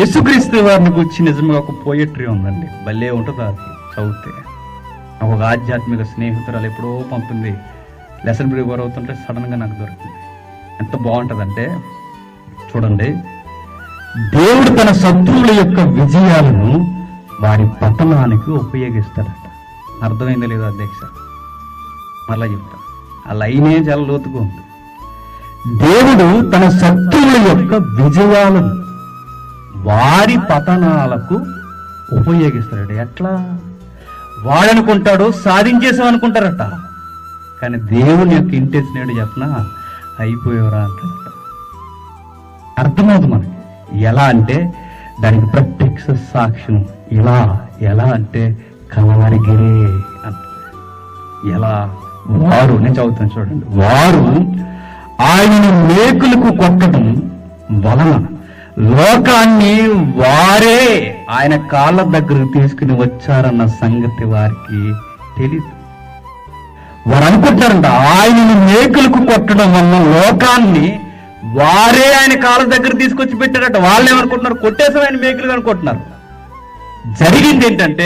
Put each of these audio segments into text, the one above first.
యేసుక్రీస్తు వారిని గురించి నిజంగా ఒక పోయట్రీ ఉందండి భలే ఉంటుంది అది చదివితే ఒక ఆధ్యాత్మిక స్నేహితురాలు ఎప్పుడో పంపింది లెసన్ ప్రిపేర్ అవుతుంటే సడన్గా నాకు దొరికింది ఎంత బాగుంటుందంటే చూడండి దేవుడు తన శత్రువుల యొక్క విజయాలను వారి పతనానికి ఉపయోగిస్తాడట అర్థమైంది లేదా అధ్యక్ష మరలా చెప్తా ఆ లైనే చాలా లోతుగా ఉంది దేవుడు తన శత్రువుల యొక్క విజయాలను వారి పతనాలకు ఉపయోగిస్తాడు ఎట్లా వాడనుకుంటాడు సాధించేసాం అనుకుంటారట కానీ దేవుని యొక్క ఇంటెన్షన్ ఏంటో చెప్పనా అయిపోయేవరా అంటారట అర్థమవుతుంది మనకి ఎలా అంటే దానికి ప్రత్యక్ష సాక్ష్యం ఇలా ఎలా అంటే కలవరిగిరే అంట ఎలా వారు నేను చదువుతాను చూడండి వారు ఆయనను మేకులకు కొట్టడం వలన లోకాన్ని వారే ఆయన కాళ్ళ దగ్గరకు తీసుకుని వచ్చారన్న సంగతి వారికి తెలియదు వారు అనుకుంటారంట ఆయనను మేకులకు కొట్టడం వలన లోకాన్ని వారే ఆయన కాళ్ళ దగ్గర తీసుకొచ్చి పెట్టారట వాళ్ళు ఏమనుకుంటున్నారు కొట్టేసాం ఆయన మేకులు అనుకుంటున్నారు జరిగింది ఏంటంటే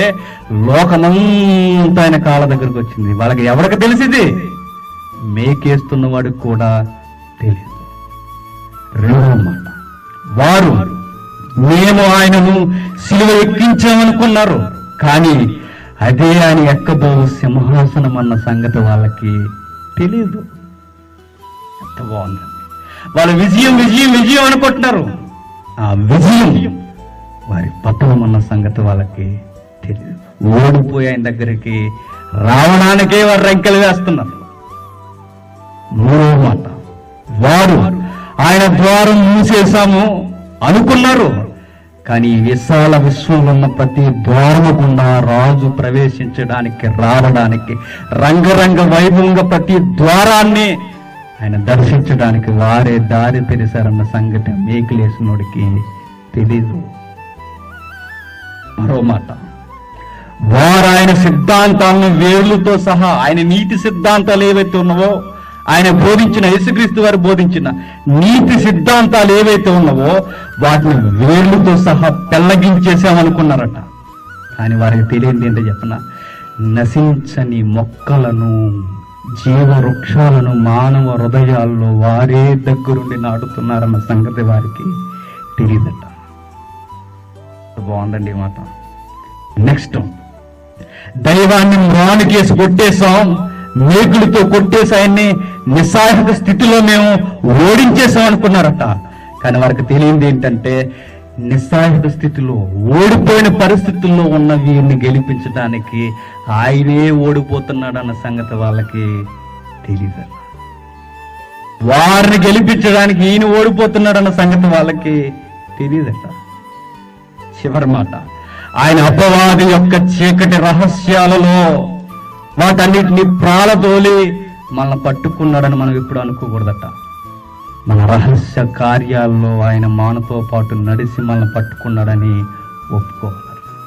లోకమంతా ఆయన కాళ్ళ దగ్గరకు వచ్చింది వాళ్ళకి ఎవరికి తెలిసింది మేకేస్తున్న వాడికి కూడా తెలియదు రెండో మాట వారు మేము ఆయనను సిలువ ఎక్కించామనుకున్నారు కానీ అదే ఆయన ఎక్కబో సింహాసనం అన్న సంగతి వాళ్ళకి తెలియదు ఎంత బాగుందండి వాళ్ళు విజయం విజయం విజయం అనుకుంటున్నారు ఆ విజయం వారి పతనం అన్న సంగతి వాళ్ళకి తెలియదు ఓడిపోయి ఆయన దగ్గరికి రావడానికే వారు రంకెలు వేస్తున్నారు మూడో మాట వారు ఆయన ద్వారం మూసేశాము అనుకున్నారు కానీ ఈ విశాల విశ్వంలో ఉన్న ప్రతి ద్వారము గుండా రాజు ప్రవేశించడానికి రావడానికి రంగరంగ వైభవంగా ప్రతి ద్వారాన్ని ఆయన దర్శించడానికి వారే దారి తెరిశారన్న సంగతి మేకులేసినోడికి తెలీదు మరో మాట వారు ఆయన సిద్ధాంతాలను వేర్లతో సహా ఆయన నీతి సిద్ధాంతాలు ఏవైతే ఉన్నావో ఆయన బోధించిన యేసుక్రీస్తు వారు బోధించిన నీతి సిద్ధాంతాలు ఏవైతే ఉన్నావో వాటిని వేర్లతో సహా పెళ్ళగించేసామనుకున్నారట కానీ వారికి తెలియంది ఏంటో చెప్పన నశించని మొక్కలను జీవ వృక్షాలను మానవ హృదయాల్లో వారే దగ్గరుండి నాటుతున్నారన్న సంగతి వారికి తెలియదట బాగుందండి ఈ మాట నెక్స్ట్ దైవాన్ని మ్రానికేసి కొట్టేశాం మేకులతో కొట్టేసి ఆయన్ని నిస్సహాయక స్థితిలో మేము ఓడించేసాం అనుకున్నారట కానీ వారికి తెలియంది ఏంటంటే నిస్సహాయక స్థితిలో ఓడిపోయిన పరిస్థితుల్లో ఉన్న వీరిని గెలిపించడానికి ఆయనే ఓడిపోతున్నాడు అన్న సంగతి వాళ్ళకి తెలియదు వారిని గెలిపించడానికి ఈయన ఓడిపోతున్నాడు అన్న సంగతి వాళ్ళకి తెలియదట చివరి మాట ఆయన అపవాది యొక్క చీకటి రహస్యాలలో వాటన్నిటిని ప్రాలతోలి మనల్ని పట్టుకున్నాడని మనం ఇప్పుడు అనుకోకూడదట మన రహస్య కార్యాల్లో ఆయన మానతో పాటు నడిచి మనల్ని పట్టుకున్నాడని ఒప్పుకోవాలి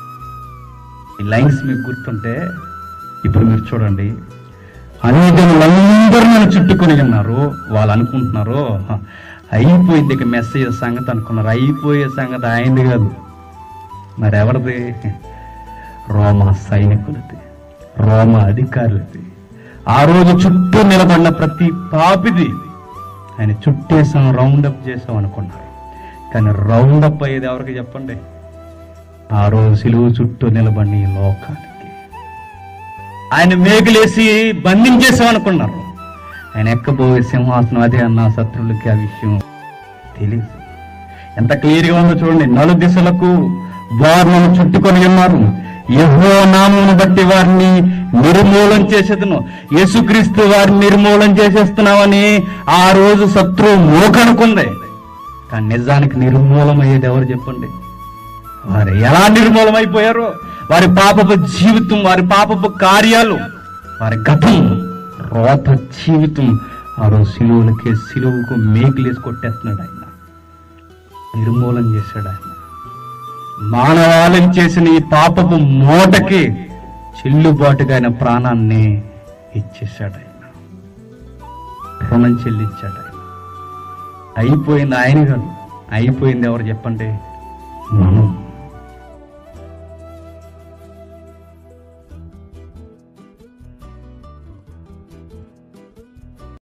ఈ లైన్స్ మీకు గుర్తుంటే ఇప్పుడు మీరు చూడండి అనేకలందరూ నన్ను చుట్టుకొని ఉన్నారు వాళ్ళు అనుకుంటున్నారు "హ, అయిపోయింది ఇక మెసేజ్ సంగతి అనుకున్నారు అయిపోయే సంగతి ఆయనది కాదు మరి ఎవరిది రోమా సైనికులది రోమా అధికారులది ఆ రోజు చుట్టూ నిలబడిన ప్రతి పాపిది ఆయన చుట్టేసాం రౌండప్ చేసాం అనుకున్నారు కానీ రౌండప్ అయ్యేది ఎవరికి చెప్పండి ఆ రోజు సిలువు చుట్టూ నిలబడిన ఈ లోకానికి ఆయన మేకులేసి బంధించేసాం అనుకున్నారు ఆయన ఎక్కబోయే సింహాసనం అదే అన్న శత్రువులకి ఆ విషయం తెలియదు ఎంత క్లియర్గా ఉందో చూడండి నలు దిశలకు వారిని చుట్టుకొని ఉన్నారు యహో నామమును బట్టి వారిని నిర్మూలం చేసేదను యేసుక్రీస్తు వారిని నిర్మూలం చేసేస్తున్నామని ఆ రోజు శత్రువు మోకనుకుంది కానీ నిజానికి నిర్మూలం అయ్యేది ఎవరు చెప్పండి వారు ఎలా నిర్మూలమైపోయారో వారి పాపపు జీవితం వారి పాపపు కార్యాలు వారి గతం రోత జీవితం ఆ రోజు సిలువులకి సిలువుకు మేకులేసి కొట్టేస్తున్నాడు ఆయన నిర్మూలన చేశాడు ఆయన మానవాళిని చేసిన ఈ పాపపు మూటకి చెల్లుబాటుగా ఆయన ప్రాణాన్ని ఇచ్చేశాడు ఆయన రుణం చెల్లించాడు ఆయన అయిపోయింది ఆయన కాదు అయిపోయింది ఎవరు చెప్పండి